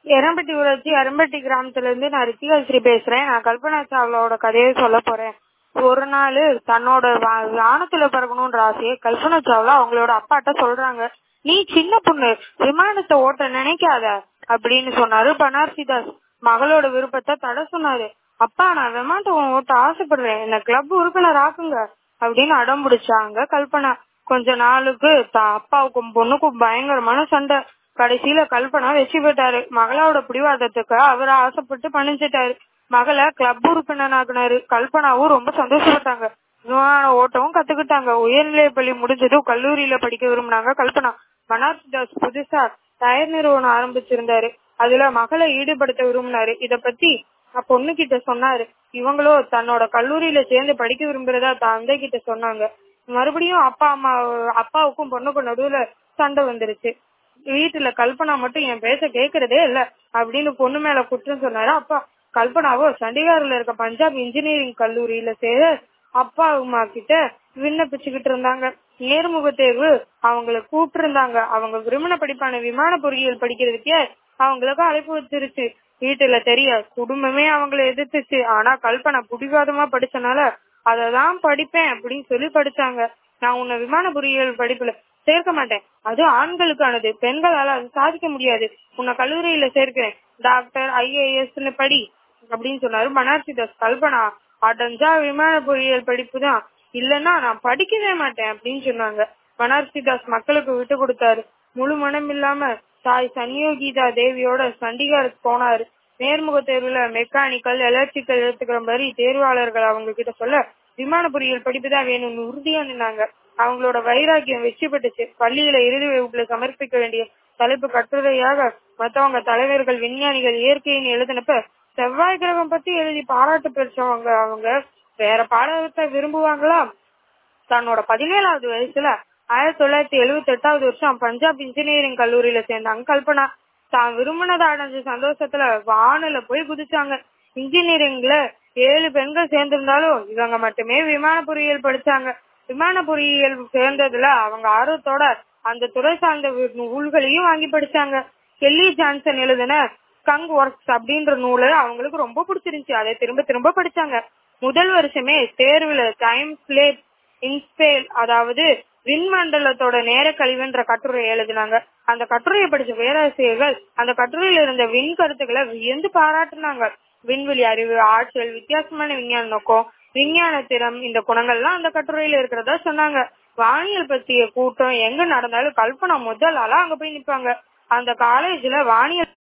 எரம்பட்டி ஊராட்சி அரும்பட்டி கிராமத்துல இருந்து நான் ரித்திகாஸ்ரீ பேசுறேன் நான் கல்பனா சாவ்லாவோட கதையை சொல்ல போறேன் ஒரு நாள் தன்னோட வா- வானத்துல பறக்கணும்ன்ற ஆசையை கல்பனா சாவ்லா அவங்களோட அப்பாட்ட சொல்றாங்க நீ சின்ன பொண்ணு விமானத்தை ஓட்ட நினைக்காத அப்படின்னு சொன்னாரு பனாரசிதாஸ் மகளோட விருப்பத்தை தடை சொன்னாரு அப்பா நான் விமானத்தை ஓட்ட ஆசைப்படுறேன் என்ன கிளப் உறுப்பினர் ஆக்குங்க அப்படின்னு அடம் பிடிச்சாங்க கல்பனா கொஞ்ச நாளுக்கு த- அப்பாவுக்கும் பொண்ணுக்கும் பயங்கரமான சண்டை கடைசியில கல்பனா வெற்றி பெற்றாரு மகளோட பிடிவாதத்துக்கு அவர் ஆசைப்பட்டு பணிஞ்சிட்டாரு மகளை கிளப் உறுப்பினராக்குனாரு கல்பனாவும் ரொம்ப சந்தோஷப்பட்டாங்க விமான ஓட்டவும் கத்துக்கிட்டாங்க உயர்நிலை பள்ளி முடிஞ்சதும் கல்லூரியில படிக்க விரும்பினாங்க கல்பனா பனாரசிதாஸ் புதுசா டயர் நிறுவனம் ஆரம்பிச்சிருந்தாரு அதுல மகளை ஈடுபடுத்த விரும்பினாரு இத பத்தி பொண்ணு கிட்ட சொன்னாரு இவங்களோ தன்னோட கல்லூரியில சேர்ந்து படிக்க விரும்புறதா தந்தை கிட்ட சொன்னாங்க மறுபடியும் அப்பா அம்மா அப்பாவுக்கும் பொண்ணுக்கும் நடுவுல சண்டை வந்துருச்சு வீட்டுல கல்பனா மட்டும் என் பேச்ச கேக்குறதே இல்ல அப்படின்னு பொண்ணு மேல குற்றம் சொன்னாரு அப்பா கல்பனாவோ சண்டிகார்ல இருக்க பஞ்சாப் இன்ஜினியரிங் கல்லூரியில சேர அப்பா அம்மா கிட்ட விண்ணப்பிச்சுக்கிட்டு இருந்தாங்க நேர்முக தேர்வு அவங்கள கூப்பிட்டு இருந்தாங்க அவங்க விரும்பின படிப்பான விமான பொறியியல் படிக்கிறதுக்கே அவங்களுக்கு அழைப்பு வச்சிருச்சு வீட்டுல தெரிய குடும்பமே அவங்கள எதிர்த்துச்சு ஆனா கல்பனா புடிவாதமா படிச்சனால அததான் படிப்பேன் அப்படின்னு சொல்லி படிச்சாங்க நான் உன்னை விமான பொறியியல் படிப்புல சேர்க்க மாட்டேன் அது ஆண்களுக்கானது பெண்களால அது சாதிக்க முடியாது உன்னை கல்லூரியில சேர்க்கிறேன் டாக்டர் ஐஏஎஸ் படி அப்படின்னு சொன்னாரு பனாரசிதாஸ் கல்பனா அடைஞ்சா விமான பொறியியல் படிப்பு தான் இல்லன்னா நான் படிக்கவே மாட்டேன் அப்படின்னு சொன்னாங்க பனாரசிதாஸ் மக்களுக்கு விட்டு கொடுத்தாரு முழு மனம் இல்லாம தாய் சன்யோகிதா தேவியோட சண்டிகாருக்கு போனாரு நேர்முக தேர்வுல மெக்கானிக்கல் எலக்ட்ரிக்கல் எடுத்துக்கிற மாதிரி தேர்வாளர்கள் அவங்க கிட்ட சொல்ல விமான பொறியியல் படிப்பு தான் வேணும்னு உறுதியா நின்னாங்க அவங்களோட வைராக்கியம் வெற்றி பெற்றுச்சு பள்ளியில இறுதி வகுப்புல சமர்ப்பிக்க வேண்டிய தலைப்பு கட்டுரையாக மத்தவங்க தலைவர்கள் விஞ்ஞானிகள் இயற்கையின் எழுதினப்ப செவ்வாய் கிரகம் பத்தி எழுதி பாராட்டு பெற்றவங்க அவங்க வேற பாடத்தை விரும்புவாங்களா தன்னோட பதினேழாவது வயசுல ஆயிரத்தி தொள்ளாயிரத்தி எழுபத்தி எட்டாவது வருஷம் பஞ்சாப் இன்ஜினியரிங் கல்லூரியில சேர்ந்தாங்க கல்பனா தான் விரும்பினதை அடைஞ்ச சந்தோஷத்துல வானில போய் குதிச்சாங்க இன்ஜினியரிங்ல ஏழு பெண்கள் சேர்ந்திருந்தாலும் இவங்க மட்டுமே விமான பொறியியல் படிச்சாங்க விமான பொறியியல் சேர்ந்ததுல அவங்க ஆர்வத்தோட அந்த துறை சார்ந்த வி- நூல்களையும் வாங்கி படிச்சாங்க கெல்லி ஜான்சன் எழுதின ஸ்கங் ஒர்க்ஸ் அப்படின்ற நூலை அவங்களுக்கு ரொம்ப பிடிச்சிருந்துச்சு அதை திரும்ப திரும்ப படிச்சாங்க முதல் வருஷமே தேர்வுல டைம் ஸ்லேப் இன்ஸ்பேல் அதாவது விண்மண்டலத்தோட நேர கழிவுன்ற கட்டுரை எழுதினாங்க அந்த கட்டுரையை படிச்ச பேராசிரியர்கள் அந்த கட்டுரையில இருந்த விண் கருத்துக்களை வியந்து பாராட்டுனாங்க விண்வெளி அறிவு ஆற்றல் வித்தியாசமான விஞ்ஞான நோக்கம் விஞ்ஞான திறம் இந்த குணங்கள்லாம் அந்த கட்டுரையில இருக்கிறதா சொன்னாங்க வானியல் பற்றிய கூட்டம் எங்க நடந்தாலும் கல்பனா முதல் ஆளா அங்க போய் நிப்பாங்க அந்த காலேஜ்ல வானியல்